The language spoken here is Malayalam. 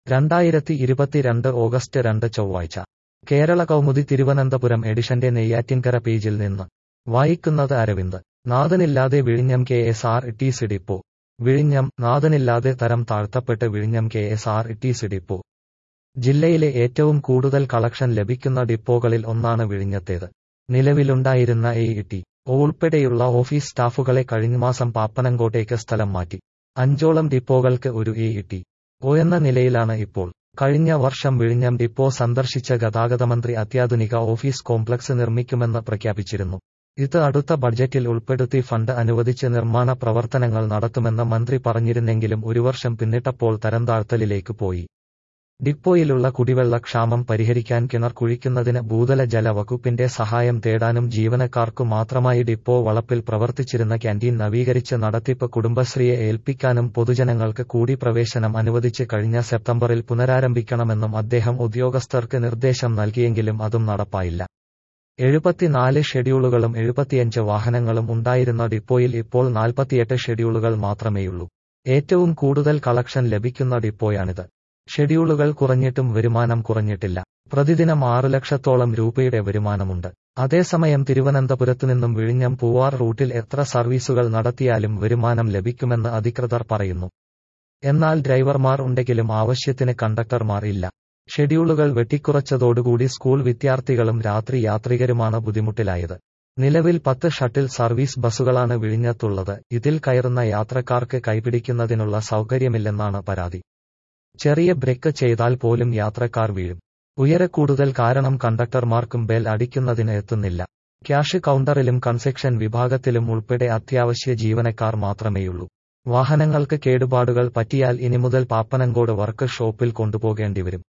രണ്ടായിരത്തി ഇരുപത്തിരണ്ട് ഓഗസ്റ്റ് രണ്ട് ചൊവ്വാഴ്ച കേരള കൗമുദി തിരുവനന്തപുരം എഡിഷന്റെ നെയ്യാറ്റിൻകര പേജിൽ നിന്ന് വായിക്കുന്നത് അരവിന്ദ് നാഥനില്ലാതെ വിഴിഞ്ഞം K S R T C depot വിഴിഞ്ഞം നാഥനില്ലാതെ തരം താഴ്ത്തപ്പെട്ട് വിഴിഞ്ഞം K S R T C depot ജില്ലയിലെ ഏറ്റവും കൂടുതൽ കളക്ഷൻ ലഭിക്കുന്ന ഡിപ്പോകളിൽ ഒന്നാണ് വിഴിഞ്ഞത്തേത് നിലവിലുണ്ടായിരുന്ന എ ടി ഒ ഉൾപ്പെടെയുള്ള ഓഫീസ് സ്റ്റാഫുകളെ കഴിഞ്ഞമാസം പാപ്പനംകോട്ടേക്ക് സ്ഥലം മാറ്റി അഞ്ചോളം ഡിപ്പോകൾക്ക് ഒരു എ ടി ഒ എന്ന നിലയിലാണ് ഇപ്പോൾ കഴിഞ്ഞ വർഷം വിഴിഞ്ഞം ഡിപ്പോ സന്ദർശിച്ച ഗതാഗതമന്ത്രി അത്യാധുനിക ഓഫീസ് കോംപ്ലക്സ് നിർമ്മിക്കുമെന്ന് പ്രഖ്യാപിച്ചിരുന്നു ഇത് അടുത്ത ബഡ്ജറ്റിൽ ഉൾപ്പെടുത്തി ഫണ്ട് അനുവദിച്ച് നിർമ്മാണ പ്രവർത്തനങ്ങൾ നടത്തുമെന്ന് മന്ത്രി പറഞ്ഞിരുന്നെങ്കിലും ഒരു വർഷം പിന്നിട്ടപ്പോൾ തരംതാഴ്ത്തലിലേക്ക് പോയി ഡിപ്പോയിലുള്ള കുടിവെള്ള ക്ഷാമം പരിഹരിക്കാൻ കിണർ കുഴിക്കുന്നതിന് ഭൂതല ജല വകുപ്പിന്റെ സഹായം തേടാനും ജീവനക്കാർക്കു മാത്രമായി ഡിപ്പോ വളപ്പിൽ പ്രവർത്തിച്ചിരുന്ന ക്യാന്റീൻ നവീകരിച്ച് നടത്തിപ്പ് കുടുംബശ്രീയെ ഏൽപ്പിക്കാനും പൊതുജനങ്ങൾക്ക് കൂടി പ്രവേശനം അനുവദിച്ച് കഴിഞ്ഞ സെപ്റ്റംബറിൽ പുനരാരംഭിക്കണമെന്നും അദ്ദേഹം ഉദ്യോഗസ്ഥർക്ക് നിർദ്ദേശം നൽകിയെങ്കിലും അതും നടപ്പായില്ല എഴുപത്തിനാല് ഷെഡ്യൂളുകളും എഴുപത്തിയഞ്ച് വാഹനങ്ങളും ഉണ്ടായിരുന്ന ഡിപ്പോയിൽ ഇപ്പോൾ നാൽപ്പത്തിയെട്ട് ഷെഡ്യൂളുകൾ മാത്രമേയുള്ളൂ ഏറ്റവും കൂടുതൽ കളക്ഷൻ ലഭിക്കുന്ന ഡിപ്പോയാണിത് ഷെഡ്യൂളുകൾ കുറഞ്ഞിട്ടും വരുമാനം കുറഞ്ഞിട്ടില്ല പ്രതിദിനം ആറ് ലക്ഷത്തോളം രൂപയുടെ വരുമാനമുണ്ട് അതേസമയം തിരുവനന്തപുരത്തു നിന്നും വിഴിഞ്ഞം പൂവാർ റൂട്ടിൽ എത്ര സർവീസുകൾ നടത്തിയാലും വരുമാനം ലഭിക്കുമെന്ന് അധികൃതർ പറയുന്നു എന്നാൽ ഡ്രൈവർമാർ ഉണ്ടെങ്കിലും ആവശ്യത്തിന് കണ്ടക്ടർമാർ ഇല്ല ഷെഡ്യൂളുകൾ വെട്ടിക്കുറച്ചതോടുകൂടി സ്കൂൾ വിദ്യാർത്ഥികളും രാത്രി യാത്രികരുമാണ് ബുദ്ധിമുട്ടിലായത് നിലവിൽ പത്ത് ഷട്ടിൽ സർവീസ് ബസ്സുകളാണ് വിഴിഞ്ഞത്തുള്ളത് ഇതിൽ കയറുന്ന യാത്രക്കാർക്ക് കൈപിടിക്കുന്നതിനുള്ള സൗകര്യമില്ലെന്നാണ് പരാതി ചെറിയ ബ്രേക്ക് ചെയ്താൽ പോലും യാത്രക്കാർ വീഴും ഉയരക്കൂടുതൽ കാരണം കണ്ടക്ടർമാർക്കും ബെൽ അടിക്കുന്നതിന് എത്തുന്നില്ല ക്യാഷ് കൗണ്ടറിലും കൺസെക്ഷൻ വിഭാഗത്തിലും ഉൾപ്പെടെ അത്യാവശ്യ ജീവനക്കാർ മാത്രമേയുള്ളൂ വാഹനങ്ങൾക്ക് കേടുപാടുകൾ പറ്റിയാൽ ഇനി മുതൽ പാപ്പനങ്കോട് വർക്ക് ഷോപ്പിൽ കൊണ്ടുപോകേണ്ടിവരും